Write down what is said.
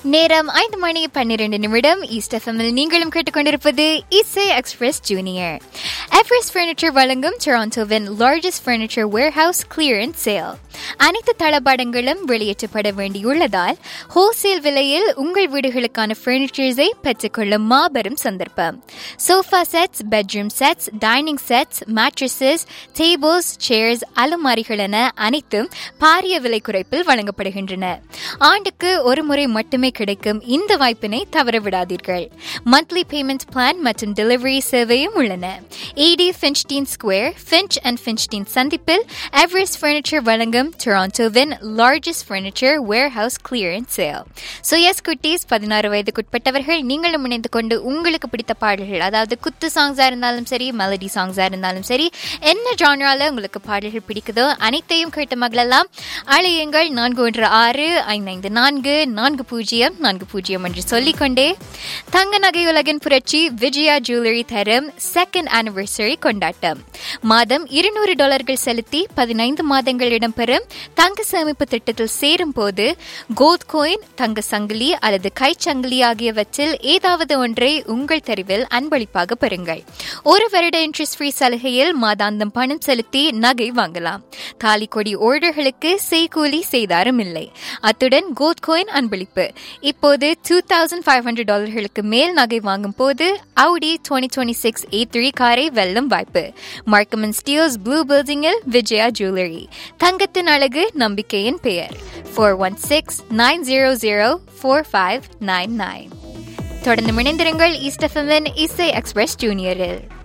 நேரம் ஐந்து மணி பன்னிரண்டு நிமிடம் ஈஸ்ட் எஃப்எம்மில் நீங்களும் கேட்டுக்கொண்டிருப்பது இசை எக்ஸ்பிரஸ் ஜூனியர் எவரெஸ்ட் ஃபர்னிச்சர் வழங்கும் டொராண்டோவின் largest furniture warehouse clearance sale அனைத்து தளபாடங்களும் வெளியேற்றப்பட வேண்டியுள்ளதால் ஹோல்சேல் விலையில் உங்கள் வீடுகளுக்கான ஃபர்னிச்சர்ஸை பெற்றுக்கொள்ளும் மாபெரும் சந்தர்ப்பம் sofa sets bedroom sets dining sets mattresses tables chairs அலுமாரிகள் என அனைத்தும் பாரிய விலை குறைப்பில் வழங்கப்படுகின்றன ஆண்டுக்கு ஒரு முறை மட்டுமே கிடைக்கும் இந்த வாய்ப்பினை தவறவிடாதீர்கள் மந்த்லி பேமெண்ட் பிளான் மற்றும் டெலிவரி சேவையும் உள்ளன eighty Finchdene square Finch and Finchdene சந்திப்பில் எவரெஸ்ட் ஃபர்னிச்சர் வழங்கும் டொராண்டோவின் largest furniture warehouse clearance sale so yes குட்டீஸ் பதினாறு வயதுக்குட்பட்டவர்கள் நீங்களும் இணைந்து கொண்டு உங்களுக்கு பிடித்த பாடல்கள் அதாவது குத்து சாங்ஸாக இருந்தாலும் சரி மெலடி சாங்ஸாக இருந்தாலும் சரி என்ன ஜான்ரால உங்களுக்கு பாடல்கள் பிடிக்குதோ அனைத்தையும் கேட்டு மகளெல்லாம் அழையுங்கள் நான்கு ஒன்று ஆறு ஐந்து ஐந்து நான்கு நான்கு பூஜ்ஜியம் நான்கு பூஜ்ஜியம் என்று சொல்லிக்கொண்டே தங்க நகை உலகின் புரட்சி விஜயா ஜுவல்லரி தரும் செகண்ட் ஆனிவர்சரி கொண்டாட்டம் மாதம் இருநூறு டாலர்கள் செலுத்தி பதினைந்து மாதங்கள் இடம்பெறும் தங்க சேமிப்பு திட்டத்தில் சேரும் போது கோல்ட் கோயின் தங்க சங்கிலி அல்லது கைச்சங்கிலி ஆகியவற்றில் ஏதாவது ஒன்றை உங்கள் தெருவில் அன்பளிப்பாக பெறுங்கள் ஒரு வருட இன்ட்ரெஸ்ட் ஃப்ரீ சலுகையில் மாதாந்தம் பணம் செலுத்தி நகை வாங்கலாம் தாலி கொடி ஓர்டர்களுக்கு செய்கூலி செய்தாரும் இல்லை அத்துடன் கோல்ட் கோயின் அன்பளிப்பு இப்போது டூ தௌசண்ட் ஃபைவ் ஹண்ட்ரட் டாலர்களுக்கு மேல் நகை வாங்கும் போது Audi twenty twenty six A three காரை வெல்லும் வாய்ப்பு மார்க்கமன் ஸ்டீல்ஸ் ப்ளூ பில்டிங்கில் விஜயா ஜுவல்லரி தங்கத்தின் அழகு நம்பிக்கையின் பெயர் four one six nine zero zero four five nine nine தொடர்ந்து இணைந்திருங்கள் ஈஸ்ட் எஃப்எம்என் இசை எக்ஸ்பிரஸ் ஜூனியரில்